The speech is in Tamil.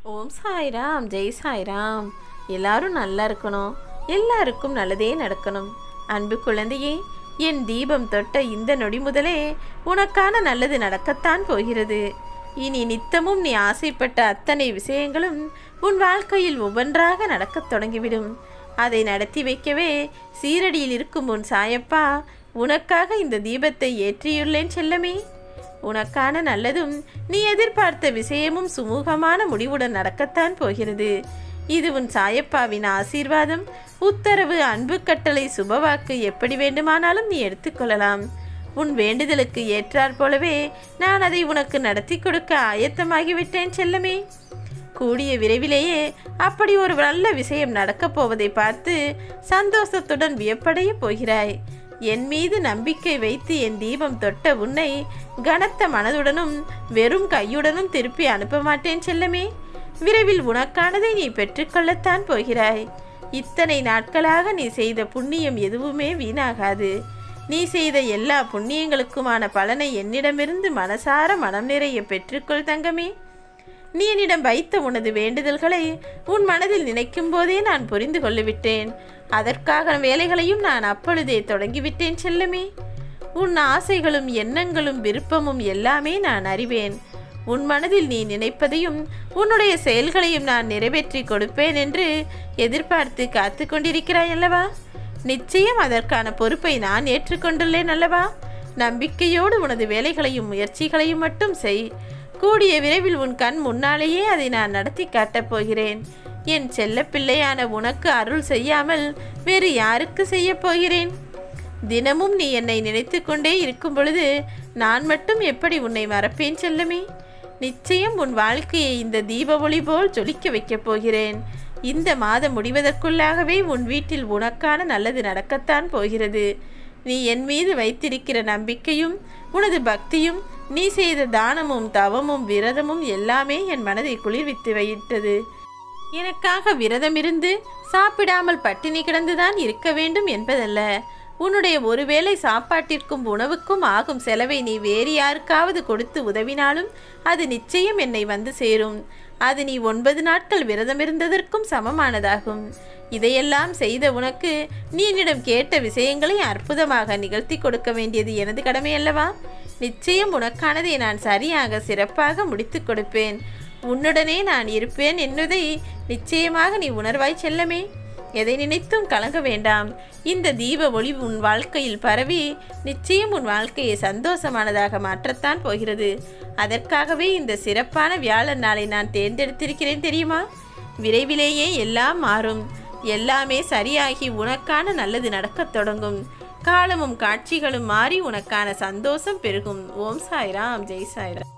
ஓம் சாய்ராம் ஜெய் சாய்ராம் எல்லாரும் நல்லா இருக்கணும் எல்லாருக்கும் நல்லதே நடக்கணும் அன்பு குழந்தையே என் தீபம் தொட்ட இந்த நொடி முதலே உனக்கான நல்லது நடக்கத்தான் போகிறது இனி நித்தமும் நீ ஆசைப்பட்ட அத்தனை விஷயங்களும் உன் வாழ்க்கையில் ஒவ்வொன்றாக நடக்கத் தொடங்கிவிடும் அதை நடத்தி வைக்கவே சீரடியில் இருக்கும் உன் சாயப்பா உனக்காக இந்த தீபத்தை ஏற்றியுள்ளேன் செல்லமே உனக்கான நல்லதும் நீ எதிர்பார்த்த விஷயமும் சுமூகமான முடிவுடன் நடக்கத்தான் போகிறது இது உன் சாயப்பாவின் ஆசீர்வாதம் உத்தரவு அன்பு கட்டளை சுபவாக்கு எப்படி வேண்டுமானாலும் நீ எடுத்துக்கொள்ளலாம் உன் வேண்டுதலுக்கு ஏற்றாற் போலவே நான் அதை உனக்கு நடத்தி கொடுக்க ஆயத்தமாகிவிட்டேன் செல்லமே கூடிய விரைவிலேயே அப்படி ஒரு நல்ல விஷயம் நடக்கப் போவதை பார்த்து சந்தோஷத்துடன் வியப்படைய போகிறாய் என் மீது நம்பிக்கை வைத்து என் தீபம் தொட்ட உன்னை கனத்த மனதுடனும் வெறும் கையுடனும் திருப்பி அனுப்ப மாட்டேன் செல்லமே விரைவில் உனக்கானதை நீ பெற்றுக்கொள்ளத்தான் போகிறாய் இத்தனை நாட்களாக நீ செய்த புண்ணியம் எதுவுமே வீணாகாது நீ செய்த எல்லா புண்ணியங்களுக்குமான பலனை என்னிடமிருந்து மனசார மனம் நிறைய பெற்றுக்கொள் தங்கமே நீ என்னிடம் வைத்த உனது வேண்டுதல்களை உன் மனதில் நினைக்கும் போதே நான் புரிந்து கொள்ளுவிட்டேன் அதற்காக வேலைகளையும் நான் அப்பொழுதே தொடங்கிவிட்டேன் செல்லமே உன் ஆசைகளும் எண்ணங்களும் விருப்பமும் எல்லாமே நான் அறிவேன் உன் மனதில் நீ நினைப்பதையும் உன்னுடைய செயல்களையும் நான் நிறைவேற்றி கொடுப்பேன் என்று எதிர்பார்த்து காத்து கொண்டிருக்கிறாய் அல்லவா நிச்சயம் அதற்கான பொறுப்பை நான் ஏற்றுக்கொண்டுள்ளேன் அல்லவா நம்பிக்கையோடு உனது வேலைகளையும் முயற்சிகளையும் மட்டும் செய் கூடிய விரைவில் உன் கண் முன்னாலேயே அதை நான் நடத்தி காட்டப் போகிறேன் என் செல்ல பிள்ளையான உனக்கு அருள் செய்யாமல் வேறு யாருக்கு செய்யப் போகிறேன் தினமும் நீ என்னை நினைத்து கொண்டே இருக்கும் பொழுது நான் மட்டும் எப்படி உன்னை மறப்பேன் செல்லமே நிச்சயம் உன் வாழ்க்கையை இந்த தீப ஒளி போல் ஜொலிக்க வைக்கப் போகிறேன் இந்த மாதம் முடிவதற்குள்ளாகவே உன் வீட்டில் உனக்கான நல்லது நடக்கத்தான் போகிறது நீ என் மீது வைத்திருக்கிற நம்பிக்கையும் உனது பக்தியும் நீ செய்த தானமும் தவமும் விரதமும் எல்லாமே என் மனதை குளிர்வித்து வைத்தது எனக்காக விரதமிருந்து சாப்பிடாமல் பட்டினி கிடந்துதான் இருக்க வேண்டும் என்பதல்ல உன்னுடைய ஒருவேளை சாப்பாட்டிற்கும் உணவுக்கும் ஆகும் செலவை நீ வேறு யாருக்காவது கொடுத்து உதவினாலும் அது நிச்சயம் என்னை வந்து சேரும் அது நீ ஒன்பது நாட்கள் விரதமிருந்ததற்கும் சமமானதாகும் இதையெல்லாம் செய்த உனக்கு நீ என்னிடம் கேட்ட விஷயங்களை அற்புதமாக நிகழ்த்தி கொடுக்க வேண்டியது எனது கடமை அல்லவா நிச்சயம் உனக்கானதை நான் சரியாக சிறப்பாக முடித்து கொடுப்பேன் உன்னுடனே நான் இருப்பேன் என்பதை நிச்சயமாக நீ உணர்வாய் செல்லமே எதை நினைத்தும் கலங்க வேண்டாம் இந்த தீப ஒளி உன் வாழ்க்கையில் பரவி நிச்சயம் உன் வாழ்க்கையை சந்தோஷமானதாக மாற்றத்தான் போகிறது அதற்காகவே இந்த சிறப்பான வியாழன் நாளை நான் தேர்ந்தெடுத்திருக்கிறேன் தெரியுமா விரைவிலேயே எல்லாம் மாறும் எல்லாமே சரியாகி உனக்கான நல்லது நடக்கத் தொடங்கும் காலமும் காட்சிகளும் மாறி உனக்கான சந்தோஷம் பெருகும் ஓம் சாய்ராம் ஜெய் சாய்ராம்